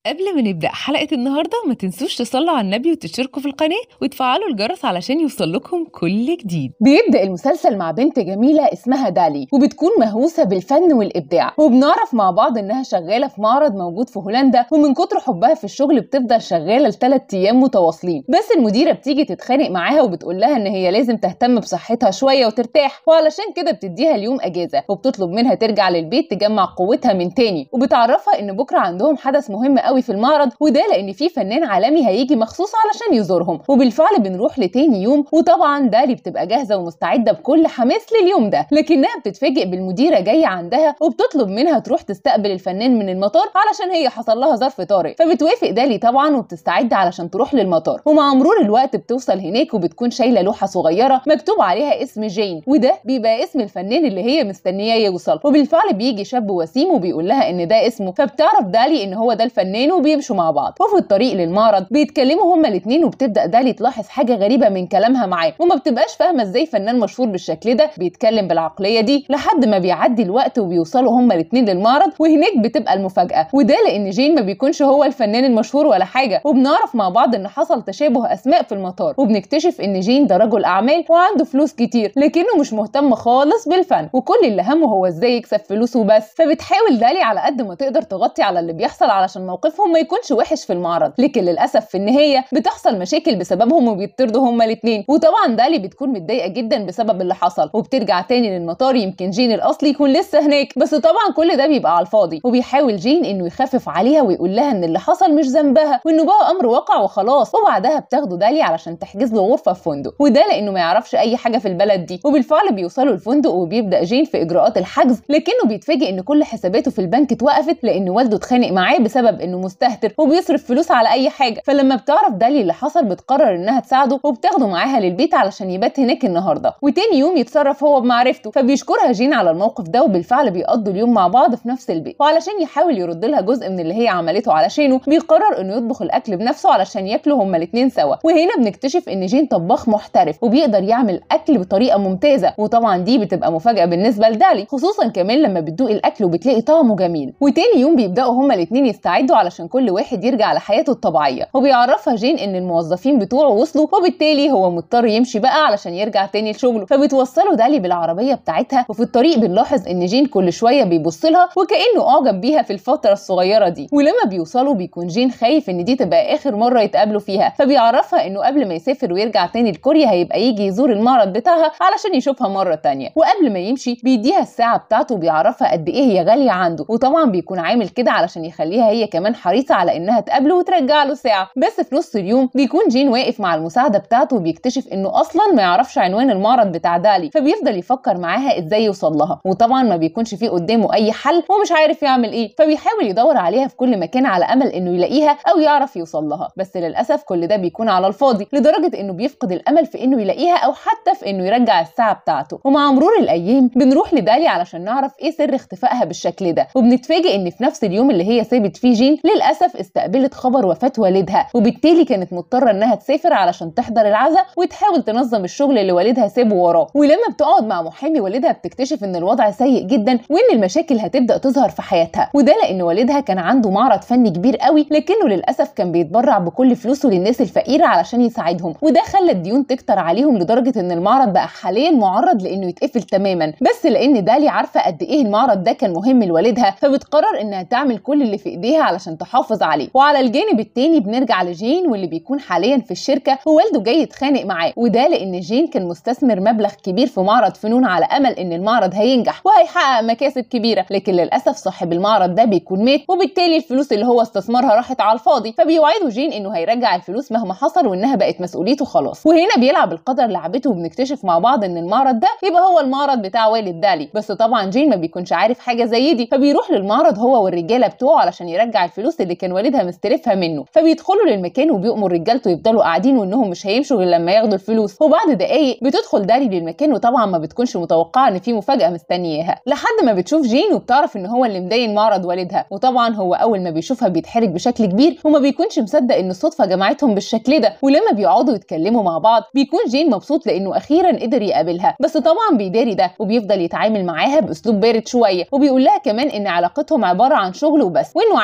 قبل ما نبدأ حلقة النهاردة ما تنسوش تصلوا على النبي وتشتركوا في القناة وتفعلوا الجرس علشان يوصل لكم كل جديد بيبدأ المسلسل مع بنت جميلة اسمها دالي وبتكون مهووسة بالفن والإبداع وبنعرف مع بعض إنها شغالة في معرض موجود في هولندا ومن كتر حبها في الشغل بتفضل شغالة لثلاث أيام متواصلين بس المديرة بتيجي تتخانق معاها وبتقول لها إن هي لازم تهتم بصحتها شوية وترتاح وعلشان كده بتديها اليوم أجازة وبتطلب منها ترجع للبيت تجمع قوتها من تاني وبتعرفها إن بكرة عندهم حدث مهم قوي في المعرض وده لأن في فنان عالمي هيجي مخصوص علشان يزورهم وبالفعل بنروح لتاني يوم وطبعا دالي بتبقى جاهزة ومستعدة بكل حماس لليوم ده لكنها بتتفاجئ بالمديرة جاية عندها وبتطلب منها تروح تستقبل الفنان من المطار علشان هي حصل لها ظرف طارئ فبتوافق دالي طبعا وبتستعد علشان تروح للمطار ومع مرور الوقت بتوصل هناك وبتكون شايلة لوحة صغيرة مكتوب عليها اسم جين وده بيبقى اسم الفنان اللي هي مستنياه يوصل وبالفعل بيجي شاب وسيم وبيقول لها ان ده اسمه فبتعرف دالي ان هو ده الفنان وبيمشوا مع بعض وفي الطريق للمعرض بيتكلموا هما الاثنين وبتبدا دالي تلاحظ حاجه غريبه من كلامها معاه وما بتبقاش فاهمه ازاي فنان مشهور بالشكل ده بيتكلم بالعقليه دي لحد ما بيعدي الوقت وبيوصلوا هما الاثنين للمعرض وهناك بتبقى المفاجاه وده لان جين ما بيكونش هو الفنان المشهور ولا حاجه وبنعرف مع بعض ان حصل تشابه اسماء في المطار وبنكتشف ان جين ده رجل اعمال وعنده فلوس كتير لكنه مش مهتم خالص بالفن وكل اللي همه هو ازاي يكسب فلوس وبس فبتحاول دالي على قد ما تقدر تغطي على اللي بيحصل علشان موقفهم ما يكونش وحش في المعرض لكن للاسف في النهايه بتحصل مشاكل بسببهم وبيطردوا هما الاثنين وطبعا دالي بتكون متضايقه جدا بسبب اللي حصل وبترجع تاني للمطار يمكن جين الاصلي يكون لسه هناك بس طبعا كل ده بيبقى على الفاضي وبيحاول جين انه يخفف عليها ويقول لها ان اللي حصل مش ذنبها وانه بقى امر واقع وخلاص وبعدها بتاخده دالي علشان تحجز له غرفه في فندق وده لانه ما يعرفش اي حاجه في البلد دي وبالفعل بيوصلوا الفندق وبيبدا جين في اجراءات الحجز لكنه بيتفاجئ ان كل حساباته في البنك اتوقفت لان والده اتخانق معاه بسبب انه مستهتر وبيصرف فلوس على اي حاجه فلما بتعرف دالي اللي حصل بتقرر انها تساعده وبتاخده معاها للبيت علشان يبات هناك النهارده وتاني يوم يتصرف هو بمعرفته فبيشكرها جين على الموقف ده وبالفعل بيقضوا اليوم مع بعض في نفس البيت وعلشان يحاول يرد لها جزء من اللي هي عملته علشانه بيقرر انه يطبخ الاكل بنفسه علشان ياكلوا هما الاثنين سوا وهنا بنكتشف ان جين طباخ محترف وبيقدر يعمل اكل بطريقه ممتازه وطبعا دي بتبقى مفاجاه بالنسبه لدالي خصوصا كمان لما بتدوق الاكل وبتلاقي طعمه جميل وتاني يوم بيبداوا هما الاثنين يستعدوا علشان كل واحد يرجع لحياته الطبيعيه وبيعرفها جين ان الموظفين بتوعه وصلوا وبالتالي هو مضطر يمشي بقى علشان يرجع تاني لشغله فبتوصله دالي بالعربيه بتاعتها وفي الطريق بنلاحظ ان جين كل شويه بيبص لها وكانه اعجب بيها في الفتره الصغيره دي ولما بيوصلوا بيكون جين خايف ان دي تبقى اخر مره يتقابلوا فيها فبيعرفها انه قبل ما يسافر ويرجع تاني لكوريا هيبقى يجي يزور المعرض بتاعها علشان يشوفها مره تانية وقبل ما يمشي بيديها الساعه بتاعته وبيعرفها قد ايه هي غاليه عنده وطبعا بيكون عامل كده علشان يخليها هي كمان حريصه على انها تقابله وترجع له ساعه بس في نص اليوم بيكون جين واقف مع المساعده بتاعته وبيكتشف انه اصلا ما يعرفش عنوان المعرض بتاع دالي فبيفضل يفكر معاها ازاي يوصل لها وطبعا ما بيكونش فيه قدامه اي حل ومش عارف يعمل ايه فبيحاول يدور عليها في كل مكان على امل انه يلاقيها او يعرف يوصل لها بس للاسف كل ده بيكون على الفاضي لدرجه انه بيفقد الامل في انه يلاقيها او حتى في انه يرجع الساعه بتاعته ومع مرور الايام بنروح لدالي علشان نعرف ايه سر اختفائها بالشكل ده وبنتفاجئ ان في نفس اليوم اللي هي سابت فيه جين للاسف استقبلت خبر وفاه والدها وبالتالي كانت مضطره انها تسافر علشان تحضر العزاء وتحاول تنظم الشغل اللي والدها سابه وراه ولما بتقعد مع محامي والدها بتكتشف ان الوضع سيء جدا وان المشاكل هتبدا تظهر في حياتها وده لان والدها كان عنده معرض فني كبير قوي لكنه للاسف كان بيتبرع بكل فلوسه للناس الفقيره علشان يساعدهم وده خلى الديون تكتر عليهم لدرجه ان المعرض بقى حاليا معرض لانه يتقفل تماما بس لان دالي عارفه قد ايه المعرض ده كان مهم لوالدها فبتقرر انها تعمل كل اللي في ايديها علشان تحافظ عليه وعلى الجانب التاني بنرجع لجين واللي بيكون حاليا في الشركه ووالده جاي يتخانق معاه وده لان جين كان مستثمر مبلغ كبير في معرض فنون على امل ان المعرض هينجح وهيحقق مكاسب كبيره لكن للاسف صاحب المعرض ده بيكون مات وبالتالي الفلوس اللي هو استثمرها راحت على الفاضي فبيوعده جين انه هيرجع الفلوس مهما حصل وانها بقت مسؤوليته خلاص وهنا بيلعب القدر لعبته وبنكتشف مع بعض ان المعرض ده يبقى هو المعرض بتاع والد دالي بس طبعا جين ما بيكونش عارف حاجه زي دي فبيروح للمعرض هو والرجاله بتوعه علشان يرجع الفلوس اللي كان والدها مستلفها منه فبيدخلوا للمكان وبيأمر رجالته يفضلوا قاعدين وانهم مش هيمشوا غير لما ياخدوا الفلوس وبعد دقايق بتدخل دالي للمكان وطبعا ما بتكونش متوقعه ان في مفاجاه مستنياها لحد ما بتشوف جين وبتعرف ان هو اللي مدين معرض والدها وطبعا هو اول ما بيشوفها بيتحرج بشكل كبير وما بيكونش مصدق ان الصدفه جمعتهم بالشكل ده ولما بيقعدوا يتكلموا مع بعض بيكون جين مبسوط لانه اخيرا قدر يقابلها بس طبعا بيداري ده وبيفضل يتعامل معاها باسلوب بارد شويه وبيقول لها كمان ان علاقتهم عباره عن شغل وبس وانه عايز الفلوس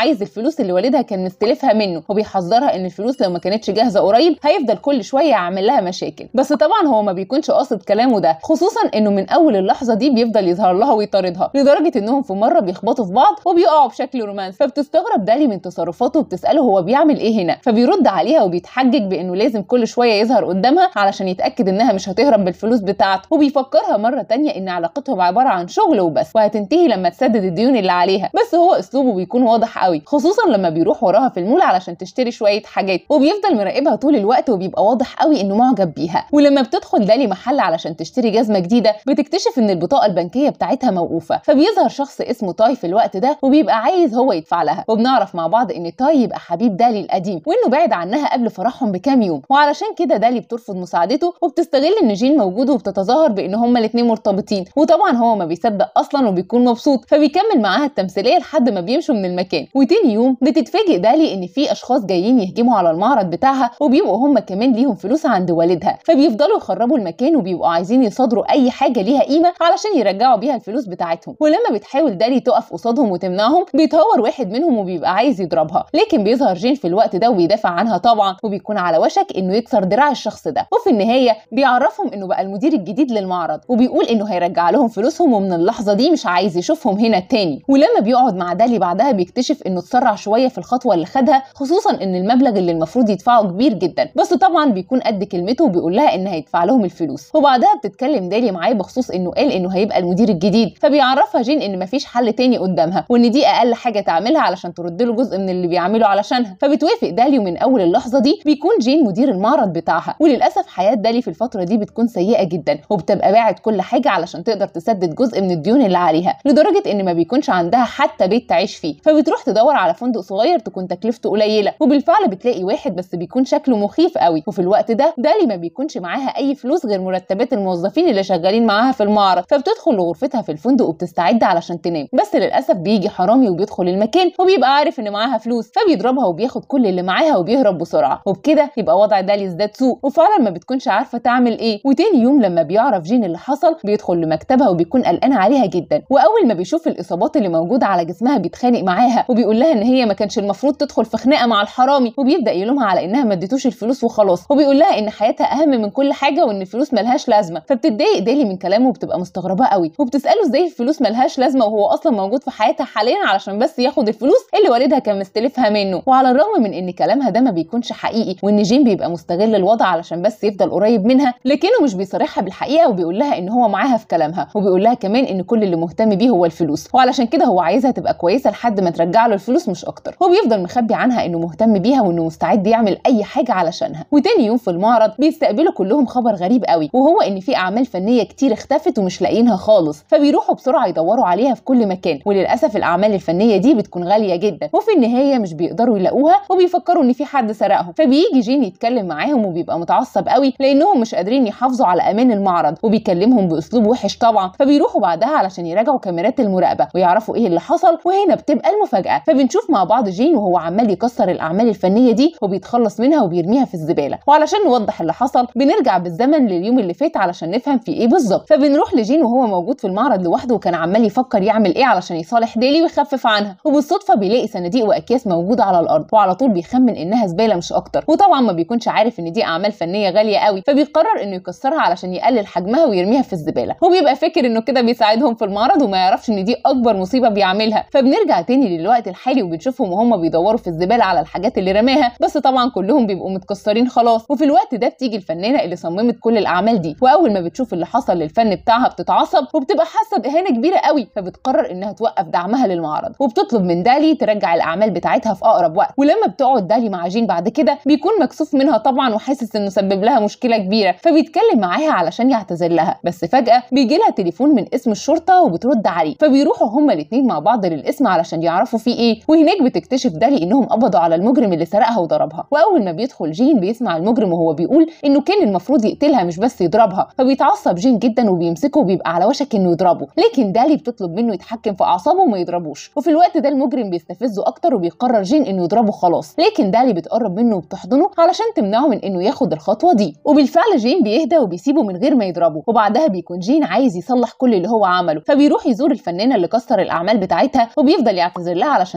الفلوس اللي والدها كان مستلفها منه وبيحذرها ان الفلوس لو ما كانتش جاهزه قريب هيفضل كل شويه يعمل لها مشاكل بس طبعا هو ما بيكونش قاصد كلامه ده خصوصا انه من اول اللحظه دي بيفضل يظهر لها ويطاردها لدرجه انهم في مره بيخبطوا في بعض وبيقعوا بشكل رومانسي فبتستغرب دالي من تصرفاته وبتساله هو بيعمل ايه هنا فبيرد عليها وبيتحجج بانه لازم كل شويه يظهر قدامها علشان يتاكد انها مش هتهرب بالفلوس بتاعته وبيفكرها مره تانية ان علاقتهم عباره عن شغل وبس وهتنتهي لما تسدد الديون اللي عليها بس هو اسلوبه بيكون واضح قوي خصوصا لما بيروح وراها في المول علشان تشتري شويه حاجات وبيفضل مراقبها طول الوقت وبيبقى واضح قوي انه معجب بيها ولما بتدخل دالي محل علشان تشتري جزمه جديده بتكتشف ان البطاقه البنكيه بتاعتها موقوفه فبيظهر شخص اسمه تاي في الوقت ده وبيبقى عايز هو يدفع لها وبنعرف مع بعض ان تاي يبقى حبيب دالي القديم وانه بعد عنها قبل فرحهم بكام يوم وعلشان كده دالي بترفض مساعدته وبتستغل ان جين موجود وبتتظاهر بان هما الاثنين مرتبطين وطبعا هو ما بيصدق اصلا وبيكون مبسوط فبيكمل معاها التمثيليه لحد ما بيمشوا من المكان وتاني يوم بتتفاجئ دالي ان في اشخاص جايين يهجموا على المعرض بتاعها وبيبقوا هما كمان ليهم فلوس عند والدها فبيفضلوا يخربوا المكان وبيبقوا عايزين يصادروا اي حاجه ليها قيمه علشان يرجعوا بيها الفلوس بتاعتهم ولما بتحاول دالي تقف قصادهم وتمنعهم بيتهور واحد منهم وبيبقى عايز يضربها لكن بيظهر جين في الوقت ده وبيدافع عنها طبعا وبيكون على وشك انه يكسر دراع الشخص ده وفي النهايه بيعرفهم انه بقى المدير الجديد للمعرض وبيقول انه هيرجع لهم فلوسهم ومن اللحظه دي مش عايز يشوفهم هنا تاني ولما بيقعد مع دالي بعدها بيكتشف انه اتسرع شويه في الخطوه اللي خدها خصوصا ان المبلغ اللي المفروض يدفعه كبير جدا بس طبعا بيكون قد كلمته وبيقول لها ان هيدفع لهم الفلوس وبعدها بتتكلم دالي معاه بخصوص انه قال انه هيبقى المدير الجديد فبيعرفها جين ان مفيش حل تاني قدامها وان دي اقل حاجه تعملها علشان ترد له جزء من اللي بيعمله علشانها فبتوافق دالي ومن اول اللحظه دي بيكون جين مدير المعرض بتاعها وللاسف حياه دالي في الفتره دي بتكون سيئه جدا وبتبقى باعت كل حاجه علشان تقدر تسدد جزء من الديون اللي عليها لدرجه ان ما بيكونش عندها حتى بيت تعيش فيه فبتروح تدور على فندق صغير تكون تكلفته قليله وبالفعل بتلاقي واحد بس بيكون شكله مخيف قوي وفي الوقت ده دالي ما بيكونش معاها اي فلوس غير مرتبات الموظفين اللي شغالين معاها في المعرض فبتدخل لغرفتها في الفندق وبتستعد علشان تنام بس للاسف بيجي حرامي وبيدخل المكان وبيبقى عارف ان معاها فلوس فبيضربها وبياخد كل اللي معاها وبيهرب بسرعه وبكده يبقى وضع دالي ازداد سوء وفعلا ما بتكونش عارفه تعمل ايه وتاني يوم لما بيعرف جين اللي حصل بيدخل لمكتبها وبيكون قلقان عليها جدا واول ما بيشوف الاصابات اللي موجوده على جسمها بيتخانق معاها وبيقول لها ان هي ما كانش المفروض تدخل في خناقه مع الحرامي وبيبدا يلومها على انها ما اديتوش الفلوس وخلاص وبيقول لها ان حياتها اهم من كل حاجه وان الفلوس ملهاش لازمه فبتتضايق دالي من كلامه وبتبقى مستغربه قوي وبتساله ازاي الفلوس ملهاش لازمه وهو اصلا موجود في حياتها حاليا علشان بس ياخد الفلوس اللي والدها كان مستلفها منه وعلى الرغم من ان كلامها ده ما بيكونش حقيقي وان جين بيبقى مستغل الوضع علشان بس يفضل قريب منها لكنه مش بيصارحها بالحقيقه وبيقول لها ان هو معاها في كلامها وبيقول لها كمان ان كل اللي مهتم بيه هو الفلوس وعلشان كده هو عايزها تبقى كويسه لحد ما ترجع له الفلوس مش اكتر هو بيفضل مخبي عنها انه مهتم بيها وانه مستعد يعمل اي حاجه علشانها وتاني يوم في المعرض بيستقبلوا كلهم خبر غريب قوي وهو ان في اعمال فنيه كتير اختفت ومش لاقيينها خالص فبيروحوا بسرعه يدوروا عليها في كل مكان وللاسف الاعمال الفنيه دي بتكون غاليه جدا وفي النهايه مش بيقدروا يلاقوها وبيفكروا ان في حد سرقهم فبيجي جين يتكلم معاهم وبيبقى متعصب قوي لانهم مش قادرين يحافظوا على امان المعرض وبيكلمهم باسلوب وحش طبعا فبيروحوا بعدها علشان يراجعوا كاميرات المراقبه ويعرفوا ايه اللي حصل وهنا بتبقى المفاجاه فبنشوف مع بعض جين وهو عمال يكسر الاعمال الفنيه دي وبيتخلص منها وبيرميها في الزباله وعلشان نوضح اللي حصل بنرجع بالزمن لليوم اللي فات علشان نفهم في ايه بالظبط فبنروح لجين وهو موجود في المعرض لوحده وكان عمال يفكر يعمل ايه علشان يصالح ديلي ويخفف عنها وبالصدفه بيلاقي صناديق واكياس موجوده على الارض وعلى طول بيخمن انها زباله مش اكتر وطبعا ما بيكونش عارف ان دي اعمال فنيه غاليه قوي فبيقرر انه يكسرها علشان يقلل حجمها ويرميها في الزباله وبيبقى فاكر انه كده بيساعدهم في المعرض وما يعرفش ان دي اكبر مصيبه بيعملها فبنرجع تاني للوقت الحالي وبنشوفهم وهم بيدوروا في الزباله على الحاجات اللي رماها بس طبعا كلهم بيبقوا متكسرين خلاص وفي الوقت ده بتيجي الفنانه اللي صممت كل الاعمال دي واول ما بتشوف اللي حصل للفن بتاعها بتتعصب وبتبقى حاسه باهانه كبيره قوي فبتقرر انها توقف دعمها للمعرض وبتطلب من دالي ترجع الاعمال بتاعتها في اقرب وقت ولما بتقعد دالي مع جين بعد كده بيكون مكسوف منها طبعا وحاسس انه سبب لها مشكله كبيره فبيتكلم معاها علشان يعتذر لها بس فجاه بيجي لها تليفون من اسم الشرطه وبترد عليه فبيروحوا هما الاثنين مع بعض للاسم علشان يعرفوا فيه ايه وهناك بتكتشف دالي انهم قبضوا على المجرم اللي سرقها وضربها واول ما بيدخل جين بيسمع المجرم وهو بيقول انه كان المفروض يقتلها مش بس يضربها فبيتعصب جين جدا وبيمسكه وبيبقى على وشك انه يضربه لكن دالي بتطلب منه يتحكم في اعصابه وما يضربوش وفي الوقت ده المجرم بيستفزه اكتر وبيقرر جين انه يضربه خلاص لكن دالي بتقرب منه وبتحضنه علشان تمنعه من انه ياخد الخطوه دي وبالفعل جين بيهدى وبيسيبه من غير ما يضربه وبعدها بيكون جين عايز يصلح كل اللي هو عمله فبيروح يزور الفنانه اللي كسر الاعمال بتاعتها وبيفضل يعتذر لها علشان تسامحه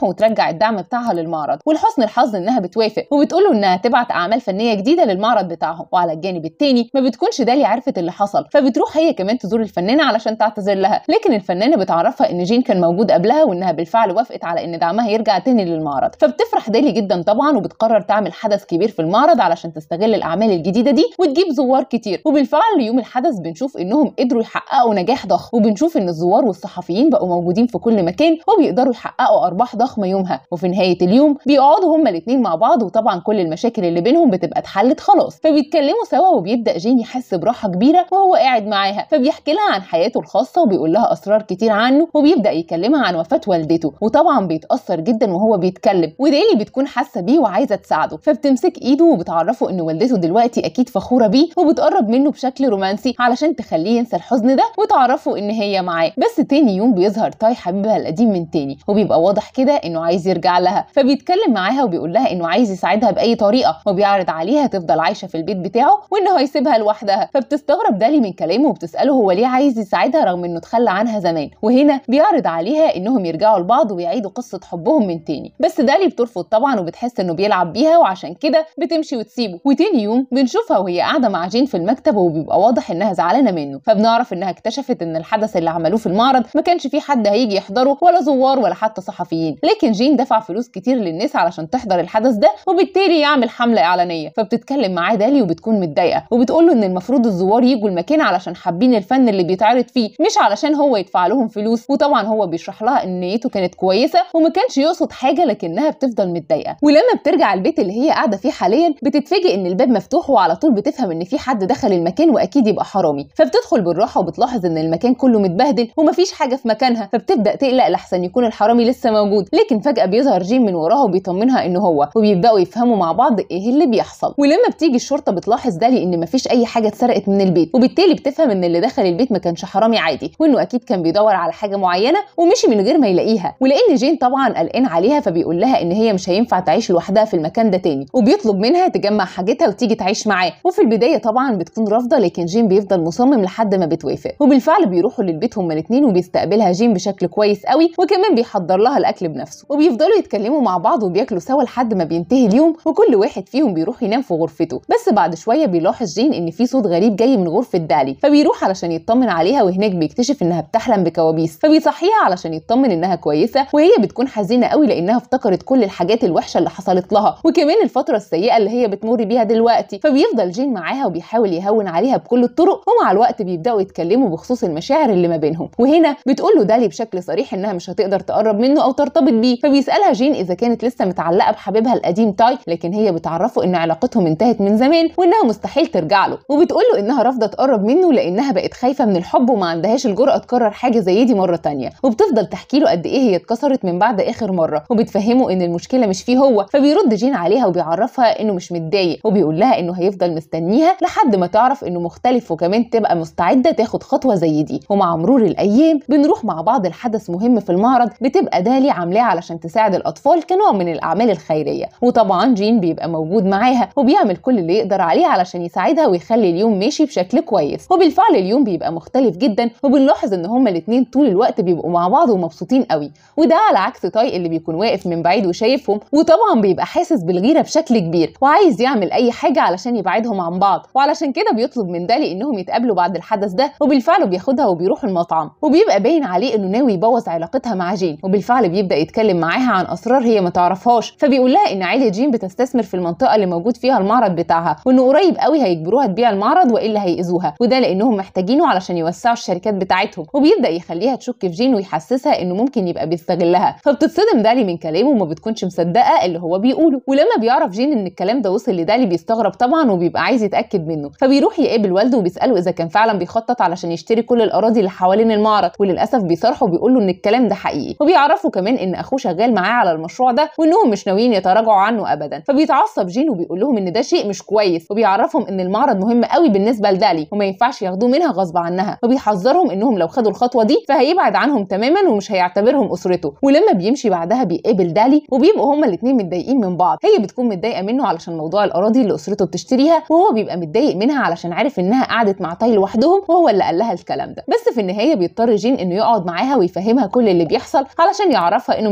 وترجع الدعم بتاعها للمعرض ولحسن الحظ انها بتوافق وبتقوله انها تبعت اعمال فنيه جديده للمعرض بتاعهم وعلى الجانب التاني ما بتكونش دالي عرفت اللي حصل فبتروح هي كمان تزور الفنانه علشان تعتذر لها لكن الفنانه بتعرفها ان جين كان موجود قبلها وانها بالفعل وافقت على ان دعمها يرجع تاني للمعرض فبتفرح دالي جدا طبعا وبتقرر تعمل حدث كبير في المعرض علشان تستغل الاعمال الجديده دي وتجيب زوار كتير وبالفعل يوم الحدث بنشوف انهم قدروا يحققوا نجاح ضخم وبنشوف ان الزوار والصحفيين بقوا موجودين في كل مكان وبيقدروا يحققوا ارباح ضخمه يومها وفي نهايه اليوم بيقعدوا هما الاثنين مع بعض وطبعا كل المشاكل اللي بينهم بتبقى اتحلت خلاص فبيتكلموا سوا وبيبدا جين يحس براحه كبيره وهو قاعد معاها فبيحكي لها عن حياته الخاصه وبيقول لها اسرار كتير عنه وبيبدا يكلمها عن وفاه والدته وطبعا بيتاثر جدا وهو بيتكلم وديلي بتكون حاسه بيه وعايزه تساعده فبتمسك ايده وبتعرفه ان والدته دلوقتي اكيد فخوره بيه وبتقرب منه بشكل رومانسي علشان تخليه ينسى الحزن ده وتعرفه ان هي معاه بس تاني يوم بيظهر تاي حبيبها القديم من تاني وبيبقى واضح كده انه عايز يرجع لها فبيتكلم معاها وبيقول لها انه عايز يساعدها باي طريقه وبيعرض عليها تفضل عايشه في البيت بتاعه وانه هيسيبها لوحدها فبتستغرب دالي من كلامه وبتساله هو ليه عايز يساعدها رغم انه تخلى عنها زمان وهنا بيعرض عليها انهم يرجعوا لبعض ويعيدوا قصه حبهم من تاني بس دالي بترفض طبعا وبتحس انه بيلعب بيها وعشان كده بتمشي وتسيبه وتاني يوم بنشوفها وهي قاعده مع جين في المكتب وبيبقى واضح انها زعلانه منه فبنعرف انها اكتشفت ان الحدث اللي عملوه في المعرض ما كانش فيه حد هيجي يحضره ولا زوار ولا حتى صحفيين لكن جين دفع فلوس كتير للناس علشان تحضر الحدث ده وبالتالي يعمل حمله اعلانيه فبتتكلم معاه دالي وبتكون متضايقه وبتقول له ان المفروض الزوار يجوا المكان علشان حابين الفن اللي بيتعرض فيه مش علشان هو يدفع لهم فلوس وطبعا هو بيشرح لها ان نيته كانت كويسه وما كانش يقصد حاجه لكنها بتفضل متضايقه ولما بترجع البيت اللي هي قاعده فيه حاليا بتتفاجئ ان الباب مفتوح وعلى طول بتفهم ان في حد دخل المكان واكيد يبقى حرامي فبتدخل بالراحه وبتلاحظ ان المكان كله متبهدل ومفيش حاجه في مكانها فبتبدا تقلق لحسن يكون الحرامي لسه موجود لكن فجاه بيظهر جيم من وراها وبيطمنها انه هو وبيبداوا يفهموا مع بعض ايه اللي بيحصل ولما بتيجي الشرطه بتلاحظ دالي ان مفيش اي حاجه اتسرقت من البيت وبالتالي بتفهم ان اللي دخل البيت ما كانش حرامي عادي وانه اكيد كان بيدور على حاجه معينه ومشي من غير ما يلاقيها ولان جين طبعا قلقان عليها فبيقول لها ان هي مش هينفع تعيش لوحدها في المكان ده تاني وبيطلب منها تجمع حاجتها وتيجي تعيش معاه وفي البدايه طبعا بتكون رافضه لكن جين بيفضل مصمم لحد ما بتوافق وبالفعل بيروحوا للبيت هما الاثنين وبيستقبلها جين بشكل كويس قوي وكمان بيحضر لها الاكل بنفسه وبيفضلوا يتكلموا مع بعض وبياكلوا سوا لحد ما بينتهي اليوم وكل واحد فيهم بيروح ينام في غرفته بس بعد شويه بيلاحظ جين ان في صوت غريب جاي من غرفه دالي فبيروح علشان يطمن عليها وهناك بيكتشف انها بتحلم بكوابيس فبيصحيها علشان يطمن انها كويسه وهي بتكون حزينه قوي لانها افتكرت كل الحاجات الوحشه اللي حصلت لها وكمان الفتره السيئه اللي هي بتمر بيها دلوقتي فبيفضل جين معاها وبيحاول يهون عليها بكل الطرق ومع الوقت بيبداوا يتكلموا بخصوص المشاعر اللي ما بينهم وهنا بتقول له دالي بشكل صريح انها مش هتقدر تقرب منه او ترتبط بيه فبيسالها جين اذا كانت لسه متعلقه بحبيبها القديم تاي لكن هي بتعرفه ان علاقتهم انتهت من زمان وانها مستحيل ترجع له وبتقول له انها رافضه تقرب منه لانها بقت خايفه من الحب وما عندهاش الجرأه تكرر حاجه زي دي مره تانية وبتفضل تحكي له قد ايه هي اتكسرت من بعد اخر مره وبتفهمه ان المشكله مش فيه هو فبيرد جين عليها وبيعرفها انه مش متضايق وبيقول لها انه هيفضل مستنيها لحد ما تعرف انه مختلف وكمان تبقى مستعده تاخد خطوه زي دي ومع مرور الايام بنروح مع بعض لحدث مهم في المعرض بتبقى دالي عاملاه علشان تساعد الاطفال كنوع من الاعمال الخيريه وطبعا جين بيبقى موجود معاها وبيعمل كل اللي يقدر عليه علشان يساعدها ويخلي اليوم ماشي بشكل كويس وبالفعل اليوم بيبقى مختلف جدا وبنلاحظ ان هما الاثنين طول الوقت بيبقوا مع بعض ومبسوطين قوي وده على عكس تاي اللي بيكون واقف من بعيد وشايفهم وطبعا بيبقى حاسس بالغيره بشكل كبير وعايز يعمل اي حاجه علشان يبعدهم عن بعض وعلشان كده بيطلب من دالي انهم يتقابلوا بعد الحدث ده وبالفعل بياخدها وبيروحوا المطعم وبيبقى باين عليه انه ناوي يبوظ علاقتها مع جين وبالفعل بيبدا يتكلم معاها عن اسرار هي ما تعرفهاش فبيقول لها ان عيله جين بتستثمر في المنطقه اللي موجود فيها المعرض بتاعها وانه قريب قوي هيجبروها تبيع المعرض والا هيأذوها وده لانهم محتاجينه علشان يوسعوا الشركات بتاعتهم وبيبدا يخليها تشك في جين ويحسسها انه ممكن يبقى بيستغلها فبتتصدم دالي من كلامه وما بتكونش مصدقه اللي هو بيقوله ولما بيعرف جين ان الكلام ده وصل لدالي بيستغرب طبعا وبيبقى عايز يتاكد منه فبيروح يقابل والده وبيساله اذا كان فعلا بيخطط علشان يشتري كل الاراضي اللي حوالين المعرض وللاسف بيصارحه وبيقول له ان الكلام ده حقيقي وبيعرفه كمان ان اخوه شغال معاه على المشروع ده وانهم مش ناويين يتراجعوا عنه ابدا فبيتعصب جين وبيقول لهم ان ده شيء مش كويس وبيعرفهم ان المعرض مهم قوي بالنسبه لدالي وما ينفعش ياخدوه منها غصب عنها وبيحذرهم انهم لو خدوا الخطوه دي فهيبعد عنهم تماما ومش هيعتبرهم اسرته ولما بيمشي بعدها بيقابل دالي وبيبقوا هما الاثنين متضايقين من بعض هي بتكون متضايقه منه علشان موضوع الاراضي اللي اسرته بتشتريها وهو بيبقى متضايق منها علشان عارف انها قعدت مع تاي لوحدهم وهو اللي قال لها الكلام ده بس في النهايه بيضطر جين انه يقعد معاها ويفهمها كل اللي بيحصل علشان يعرفها انه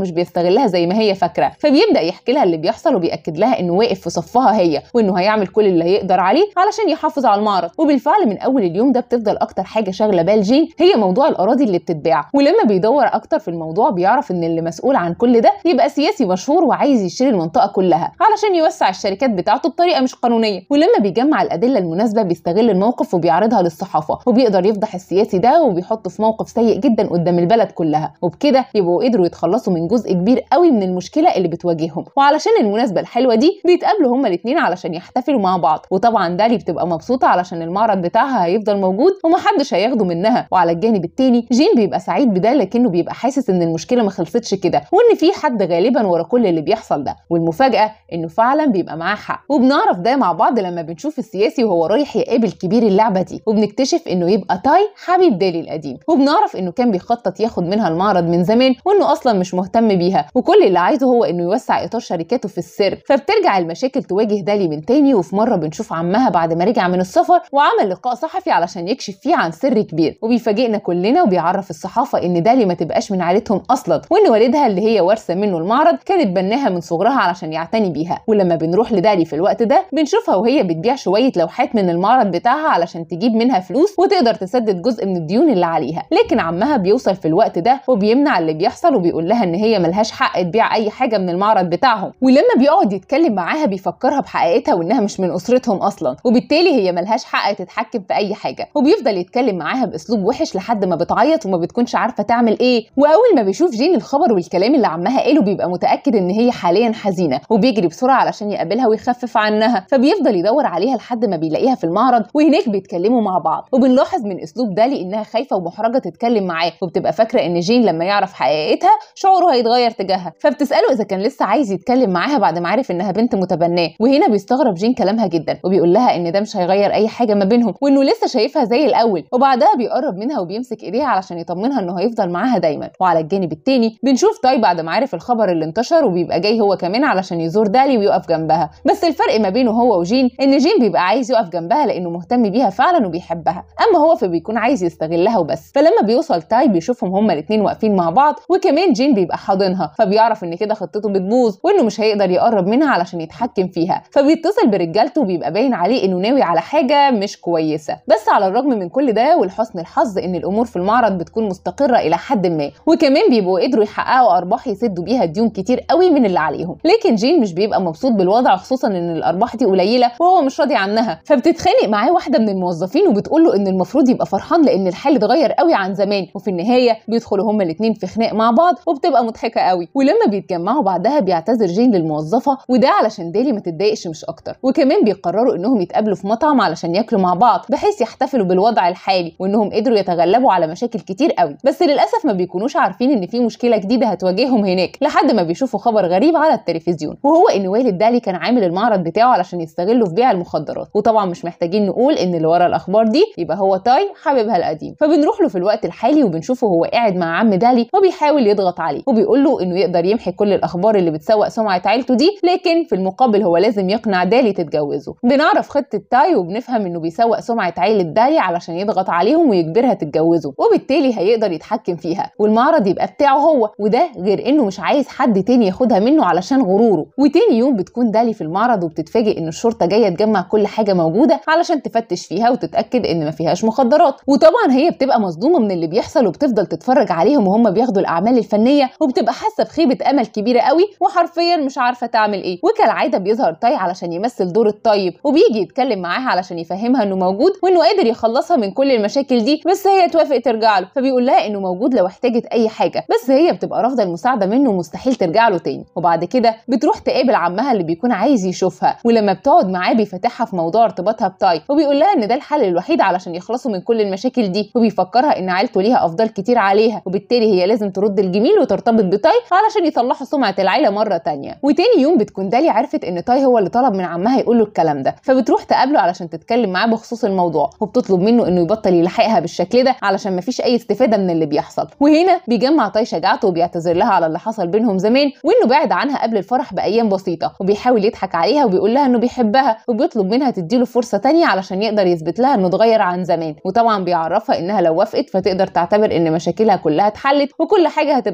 مش بيستغلها زي ما هي فاكره فبيبدا يحكي لها اللي بيحصل وبياكد لها انه واقف في صفها هي وانه هيعمل كل اللي هيقدر عليه علشان يحافظ على المعرض وبالفعل من اول اليوم ده بتفضل اكتر حاجه شاغله بال جين هي موضوع الاراضي اللي بتتباع ولما بيدور اكتر في الموضوع بيعرف ان اللي مسؤول عن كل ده يبقى سياسي مشهور وعايز يشتري المنطقه كلها علشان يوسع الشركات بتاعته بطريقه مش قانونيه ولما بيجمع الادله المناسبه بيستغل الموقف وبيعرضها للصحافه وبيقدر يفضح السياسي ده وبيحطه في موقف سيء جدا قدام البلد كلها وبكده يبقوا قدروا يتخلصوا من جزء كبير قوي من المشكله اللي بتواجههم وعلشان المناسبه الحلوه دي بيتقابلوا هما الاثنين علشان يحتفلوا مع بعض وطبعا دالي بتبقى مبسوطه علشان المعرض بتاعها هيفضل موجود ومحدش هياخده منها وعلى الجانب التاني جين بيبقى سعيد بده لكنه بيبقى حاسس ان المشكله ما خلصتش كده وان في حد غالبا ورا كل اللي بيحصل ده والمفاجاه انه فعلا بيبقى معاه حق وبنعرف ده مع بعض لما بنشوف السياسي وهو رايح يقابل كبير اللعبه دي وبنكتشف انه يبقى تاي حبيب دالي القديم وبنعرف انه كان بيخطط ياخد منها المعرض من زمان وانه اصلا مش مهتم بيها وكل اللي عايزه هو انه يوسع اطار شركاته في السر فبترجع المشاكل تواجه دالي من تاني وفي مره بنشوف عمها بعد ما رجع من السفر وعمل لقاء صحفي علشان يكشف فيه عن سر كبير وبيفاجئنا كلنا وبيعرف الصحافه ان دالي ما تبقاش من عائلتهم اصلا وان والدها اللي هي وارثه منه المعرض كانت بناها من صغرها علشان يعتني بيها ولما بنروح لدالي في الوقت ده بنشوفها وهي بتبيع شويه لوحات من المعرض بتاعها علشان تجيب منها فلوس وتقدر تسدد جزء من الديون اللي عليها لكن عمها بيوصل في الوقت ده وبيمنع اللي بيحصل وبيقول لها ان هي ملهاش حق تبيع اي حاجه من المعرض بتاعهم ولما بيقعد يتكلم معاها بيفكرها بحقيقتها وانها مش من اسرتهم اصلا وبالتالي هي ملهاش حق تتحكم في اي حاجه وبيفضل يتكلم معاها باسلوب وحش لحد ما بتعيط وما بتكونش عارفه تعمل ايه واول ما بيشوف جين الخبر والكلام اللي عمها قاله بيبقى متاكد ان هي حاليا حزينه وبيجري بسرعه علشان يقابلها ويخفف عنها فبيفضل يدور عليها لحد ما بيلاقيها في المعرض وهناك بيتكلموا مع بعض وبنلاحظ من اسلوب دالي انها خايفه ومحرجه تتكلم معاه وبتبقى فاكره ان جين لما يعرف حقيقتها شعوره هيتغير تجاهها فبتساله اذا كان لسه عايز يتكلم معاها بعد ما عرف انها بنت متبناه وهنا بيستغرب جين كلامها جدا وبيقول لها ان ده مش هيغير اي حاجه ما بينهم وانه لسه شايفها زي الاول وبعدها بيقرب منها وبيمسك ايديها علشان يطمنها انه هيفضل معاها دايما وعلى الجانب التاني بنشوف تاي بعد ما عرف الخبر اللي انتشر وبيبقى جاي هو كمان علشان يزور دالي ويقف جنبها بس الفرق ما بينه هو وجين ان جين بيبقى عايز يقف جنبها لانه مهتم بيها فعلا وبيحبها اما هو فبيكون عايز يستغلها وبس فلما بيوصل تاي بيشوفهم هما الاثنين واقفين مع بعض وكمان جين بيبقى حاضنها فبيعرف ان كده خطته بتبوظ وانه مش هيقدر يقرب منها علشان يتحكم فيها فبيتصل برجالته وبيبقى باين عليه انه ناوي على حاجه مش كويسه بس على الرغم من كل ده ولحسن الحظ ان الامور في المعرض بتكون مستقره الى حد ما وكمان بيبقوا قدروا يحققوا ارباح يسدوا بيها ديون كتير قوي من اللي عليهم لكن جين مش بيبقى مبسوط بالوضع خصوصا ان الارباح دي قليله وهو مش راضي عنها فبتتخانق معاه واحده من الموظفين وبتقول له ان المفروض يبقى فرحان لان الحال اتغير قوي عن زمان وفي النهايه بيدخلوا هما الاثنين في خناق مع بعض وبتبقى مضحكه قوي ولما بيتجمعوا بعدها بيعتذر جين للموظفه وده علشان دالي ما تتضايقش مش اكتر وكمان بيقرروا انهم يتقابلوا في مطعم علشان ياكلوا مع بعض بحيث يحتفلوا بالوضع الحالي وانهم قدروا يتغلبوا على مشاكل كتير قوي بس للاسف ما بيكونوش عارفين ان في مشكله جديده هتواجههم هناك لحد ما بيشوفوا خبر غريب على التلفزيون وهو ان والد دالي كان عامل المعرض بتاعه علشان يستغله في بيع المخدرات وطبعا مش محتاجين نقول ان اللي ورا الاخبار دي يبقى هو تاي حبيبها القديم فبنروح له في الوقت الحالي وبنشوفه هو قاعد مع عم دالي وبيحاول يضغط عليه وبيقول له انه يقدر يمحي كل الاخبار اللي بتسوق سمعه عيلته دي لكن في المقابل هو لازم يقنع دالي تتجوزه بنعرف خطه تاي وبنفهم انه بيسوق سمعه عيله دالي علشان يضغط عليهم ويجبرها تتجوزه وبالتالي هيقدر يتحكم فيها والمعرض يبقى بتاعه هو وده غير انه مش عايز حد تاني ياخدها منه علشان غروره وتاني يوم بتكون دالي في المعرض وبتتفاجئ ان الشرطه جايه تجمع كل حاجه موجوده علشان تفتش فيها وتتاكد ان ما فيهاش مخدرات وطبعا هي بتبقى مصدومه من اللي بيحصل وبتفضل تتفرج عليهم وهم بياخدوا الاعمال الفنيه وبتبقى حاسه بخيبه امل كبيره قوي وحرفيا مش عارفه تعمل ايه وكالعاده بيظهر تاي علشان يمثل دور الطيب وبيجي يتكلم معاها علشان يفهمها انه موجود وانه قادر يخلصها من كل المشاكل دي بس هي توافق ترجع له فبيقول لها انه موجود لو احتاجت اي حاجه بس هي بتبقى رافضه المساعده منه ومستحيل ترجع له تاني وبعد كده بتروح تقابل عمها اللي بيكون عايز يشوفها ولما بتقعد معاه بيفتحها في موضوع ارتباطها بتاي وبيقول لها ان ده الحل الوحيد علشان يخلصوا من كل المشاكل دي وبيفكرها ان عيلته ليها افضال كتير عليها وبالتالي هي لازم ترد الجميل وترتبط بتاي علشان يصلحوا سمعه العيله مره تانية وتاني يوم بتكون دالي عرفت ان تاي هو اللي طلب من عمها يقول له الكلام ده فبتروح تقابله علشان تتكلم معاه بخصوص الموضوع وبتطلب منه انه يبطل يلحقها بالشكل ده علشان مفيش اي استفاده من اللي بيحصل وهنا بيجمع تاي شجاعته وبيعتذر لها على اللي حصل بينهم زمان وانه بعد عنها قبل الفرح بايام بسيطه وبيحاول يضحك عليها وبيقول لها انه بيحبها وبيطلب منها تديله فرصه تانية علشان يقدر يثبت لها انه اتغير عن زمان وطبعا بيعرفها انها لو وافقت فتقدر تعتبر ان مشاكلها كلها اتحلت وكل حاجه هتبقى تحت طاعه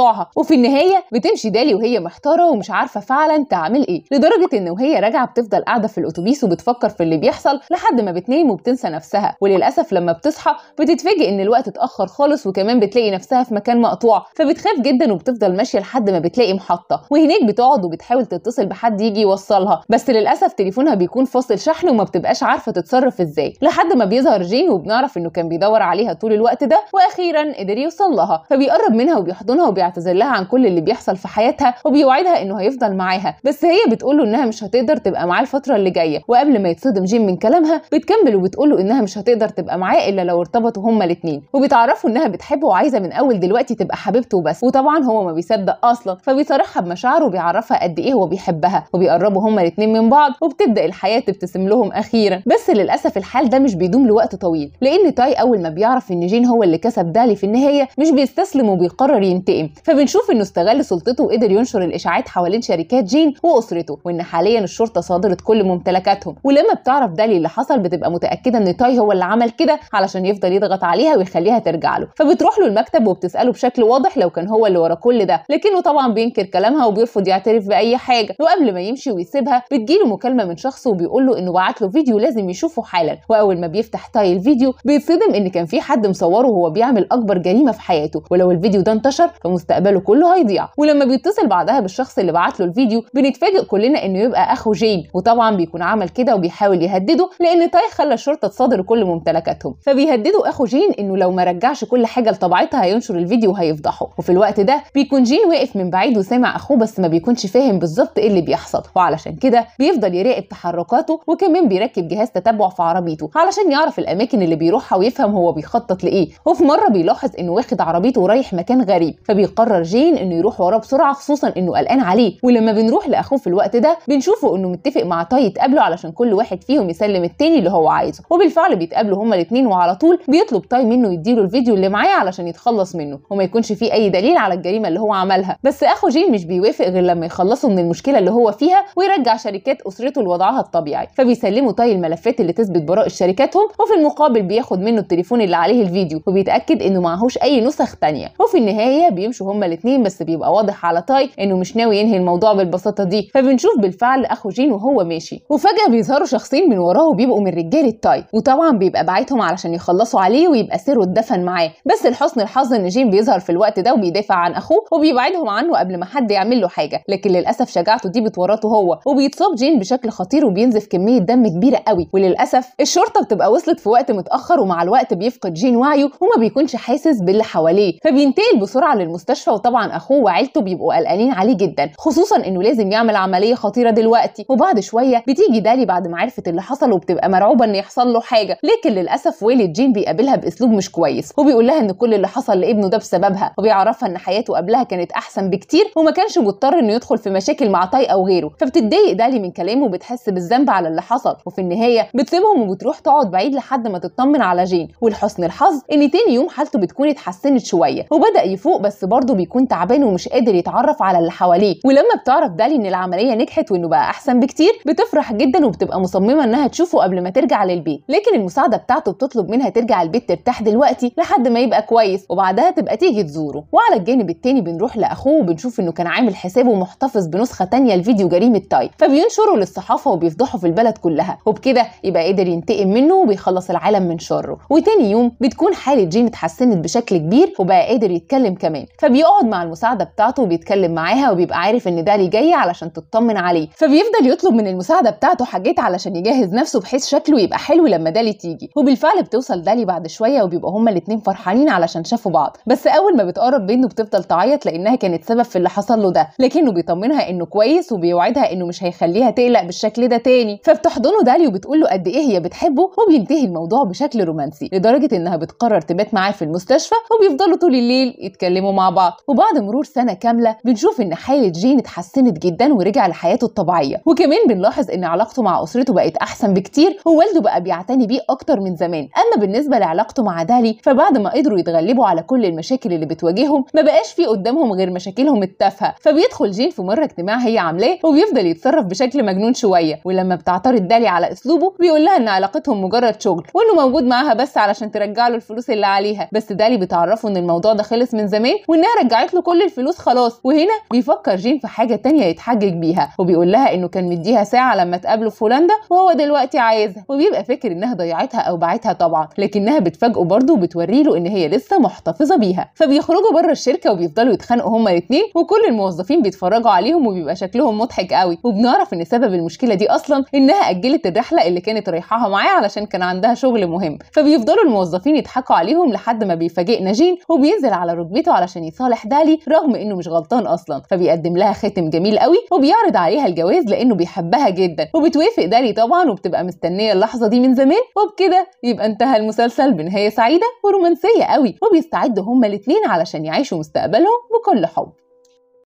مقاطعها وفي النهايه بتمشي دالي وهي محتاره ومش عارفه فعلا تعمل ايه لدرجه ان وهي راجعه بتفضل قاعده في الاتوبيس وبتفكر في اللي بيحصل لحد ما بتنام وبتنسى نفسها وللاسف لما بتصحى بتتفاجئ ان الوقت اتاخر خالص وكمان بتلاقي نفسها في مكان مقطوع فبتخاف جدا وبتفضل ماشيه لحد ما بتلاقي محطه وهناك بتقعد وبتحاول تتصل بحد يجي يوصلها بس للاسف تليفونها بيكون فاصل شحن وما بتبقاش عارفه تتصرف ازاي لحد ما بيظهر جين وبنعرف انه كان بيدور عليها طول الوقت ده واخيرا قدر يوصل لها فبيقرب منها وبيحضنها وبيعتذر لها عن كل اللي بيحصل في حياتها وبيوعدها انه هيفضل معاها بس هي بتقول له انها مش هتقدر تبقى معاه الفتره اللي جايه وقبل ما يتصدم جين من كلامها بتكمل وبتقول له انها مش هتقدر تبقى معاه الا لو ارتبطوا هما الاثنين وبتعرفوا انها بتحبه وعايزه من اول دلوقتي تبقى حبيبته بس وطبعا هو ما بيصدق اصلا فبيصارحها بمشاعره وبيعرفها قد ايه هو بيحبها وبيقربوا هما الاثنين من بعض وبتبدا الحياه تبتسم لهم اخيرا بس للاسف الحال ده مش بيدوم لوقت طويل لان تاي اول ما بيعرف ان جين هو اللي كسب دالي في النهايه مش بيستسلم وبيقرر ينتقم فبنشوف انه استغل سلطته وقدر ينشر الاشاعات حوالين شركات جين واسرته وان حاليا الشرطه صادرت كل ممتلكاتهم ولما بتعرف دالي اللي حصل بتبقى متاكده ان تاي هو اللي عمل كده علشان يفضل يضغط عليها ويخليها ترجع له فبتروح له المكتب وبتساله بشكل واضح لو كان هو اللي ورا كل ده لكنه طبعا بينكر كلامها وبيرفض يعترف باي حاجه وقبل ما يمشي ويسيبها بتجيله مكالمه من شخص وبيقول له انه بعت له فيديو لازم يشوفه حالا واول ما بيفتح تاي الفيديو بيتصدم ان كان في حد مصوره وهو بيعمل اكبر جريمه في حياته ولو الفيديو ده انتشر فمستقبله كله هيضيع ولما بيتصل بعدها بالشخص اللي بعت له الفيديو بنتفاجئ كلنا انه يبقى اخو جين وطبعا بيكون عمل كده وبيحاول يهدده لان تاي خلى الشرطه تصادر كل ممتلكاتهم فبيهددوا اخو جين انه لو ما رجعش كل حاجه لطبيعتها هينشر الفيديو وهيفضحه وفي الوقت ده بيكون جين واقف من بعيد وسامع اخوه بس ما بيكونش فاهم بالظبط ايه اللي بيحصل وعلشان كده بيفضل يراقب تحركاته وكمان بيركب جهاز تتبع في عربيته علشان يعرف الاماكن اللي بيروحها ويفهم هو بيخطط لايه وفي مره بيلاحظ انه واخد عربيته ورايح مكان غريب فبيقرر جين انه يروح وراه بسرعه خصوصا انه قلقان عليه ولما بنروح لاخوه في الوقت ده بنشوفه انه متفق مع تاي يتقابلوا علشان كل واحد فيهم يسلم التاني اللي هو عايزه وبالفعل بيتقابلوا هما الاثنين وعلى طول بيطلب تاي منه يديله الفيديو اللي معاه علشان يتخلص منه وما يكونش فيه اي دليل على الجريمه اللي هو عملها بس اخو جين مش بيوافق غير لما يخلصوا من المشكله اللي هو فيها ويرجع شركات اسرته لوضعها الطبيعي فبيسلموا تاي الملفات اللي تثبت براءه شركاتهم وفي المقابل بياخد منه التليفون اللي عليه الفيديو وبيتاكد انه معهوش اي نسخ تانية وفي النهايه بيمشوا هما الاثنين بس بيبقى واضح على تاي انه مش ناوي ينهي الموضوع بالبساطه دي فبنشوف بالفعل اخو جين وهو ماشي وفجاه بيظهروا شخصين من وراه وبيبقوا من رجاله تاي وطبعا بيبقى باعتهم علشان يخلصوا عليه ويبقى سره اتدفن معاه بس لحسن الحظ ان جين بيظهر في الوقت ده وبيدافع عن اخوه وبيبعدهم عنه قبل ما حد يعمل له حاجه لكن للاسف شجاعته دي بتورطه هو وبيتصاب جين بشكل خطير وبينزف كميه دم كبيره قوي وللاسف الشرطه بتبقى وصلت في وقت متاخر ومع الوقت بيفقد جين وعيه وما بيكونش حاسس باللي حواليه فبينتقل بسرعه للمستشفى وطبعا اخوه وعيلته بيبقوا قلقانين عليه جدا خصوصا انه لازم يعمل عمليه خطيره دلوقتي وبعد شويه بتيجي دالي بعد ما عرفت اللي حصل وبتبقى مرعوبه ان يحصل له حاجه لكن للاسف والد جين بيقابلها باسلوب مش كويس وبيقول لها ان كل اللي حصل لابنه ده بسببها وبيعرفها ان حياته قبلها كانت احسن بكتير وما كانش مضطر انه يدخل في مشاكل مع تاي او غيره فبتتضايق دالي من كلامه وبتحس بالذنب على اللي حصل وفي النهايه بتسيبهم وبتروح تقعد بعيد لحد ما تطمن على جين ولحسن الحظ ان تاني يوم حالته بتكون اتحسنت شويه وبدا يفوق بس برضه بيكون تعبان ومش قادر يتعرف على اللي حواليه ولما بتعرف دالي ان العمليه نجحت وانه بقى احسن بكتير بتفرح جدا وبتبقى مصممه انها تشوفه قبل ما ترجع للبيت لكن المساعده بتاعته بتطلب منها ترجع البيت ترتاح دلوقتي لحد ما يبقى كويس وبعدها تبقى تيجي تزوره وعلى الجانب التاني بنروح لاخوه وبنشوف انه كان عامل حسابه محتفظ بنسخه تانية لفيديو جريمه تاي فبينشره للصحافه وبيفضحه في البلد كلها وبكده يبقى قدر ينتقم منه وبيخلص العالم من شره وتاني يوم بتكون حاله جين اتحسنت بشكل كبير وبقى قادر يتكلم كمان فبيقعد مع المساعده بتاعته وبيتكلم معاها وبيبقى عارف ان دالي جايه علشان تطمن عليه فبيفضل يطلب من المساعده بتاعته حاجات علشان يجهز نفسه بحيث شكله يبقى حلو لما دالي تيجي وبالفعل بتوصل دالي بعد شويه وبيبقى هما الاتنين فرحانين علشان شافوا بعض بس اول ما بتقرب منه بتفضل تعيط لانها كانت سبب في اللي حصل له ده لكنه بيطمنها انه كويس وبيوعدها انه مش هيخليها تقلق بالشكل ده تاني فبتحضنه دالي وبتقول له قد ايه هي بتحبه وبينتهي الموضوع بشكل رومانسي لدرجه انها بتقرر تبات معاه في المستشفى وبيفضلوا طول الليل يتكلموا مع بعض وبعد مرور سنه كامله بنشوف ان حاله جين اتحسنت جدا ورجع لحياته الطبيعيه وكمان بنلاحظ ان علاقته مع اسرته بقت احسن بكتير ووالده بقى بيعتني بيه اكتر من زمان اما بالنسبه لعلاقته مع دالي فبعد ما قدروا يتغلبوا على كل المشاكل اللي بتواجههم ما بقاش في قدامهم غير مشاكلهم التافهه فبيدخل جين في مره اجتماع هي عاملاه وبيفضل يتصرف بشكل مجنون شويه ولما بتعترض دالي على اسلوبه بيقول لها ان علاقتهم مجرد شغل وانه موجود معاها بس علشان ترجع له الفلوس اللي عليها بس دالي بتعرفه ان الموضوع ده خلص من زمان وانها انها رجعت له كل الفلوس خلاص وهنا بيفكر جين في حاجه تانية يتحجج بيها وبيقول لها انه كان مديها ساعه لما تقابله في هولندا وهو دلوقتي عايزها وبيبقى فاكر انها ضيعتها او باعتها طبعا لكنها بتفاجئه برضه وبتوري له ان هي لسه محتفظه بيها فبيخرجوا بره الشركه وبيفضلوا يتخانقوا هما الاثنين وكل الموظفين بيتفرجوا عليهم وبيبقى شكلهم مضحك قوي وبنعرف ان سبب المشكله دي اصلا انها اجلت الرحله اللي كانت رايحاها معاه علشان كان عندها شغل مهم فبيفضلوا الموظفين يضحكوا عليهم لحد ما بيفاجئنا جين وبينزل على ركبته علشان يصالح دالي رغم انه مش غلطان اصلا فبيقدم لها خاتم جميل قوي وبيعرض عليها الجواز لانه بيحبها جدا وبتوافق دالي طبعا وبتبقى مستنيه اللحظه دي من زمان وبكده يبقى انتهى المسلسل بنهايه سعيده ورومانسيه قوي وبيستعدوا هما الاثنين علشان يعيشوا مستقبلهم بكل حب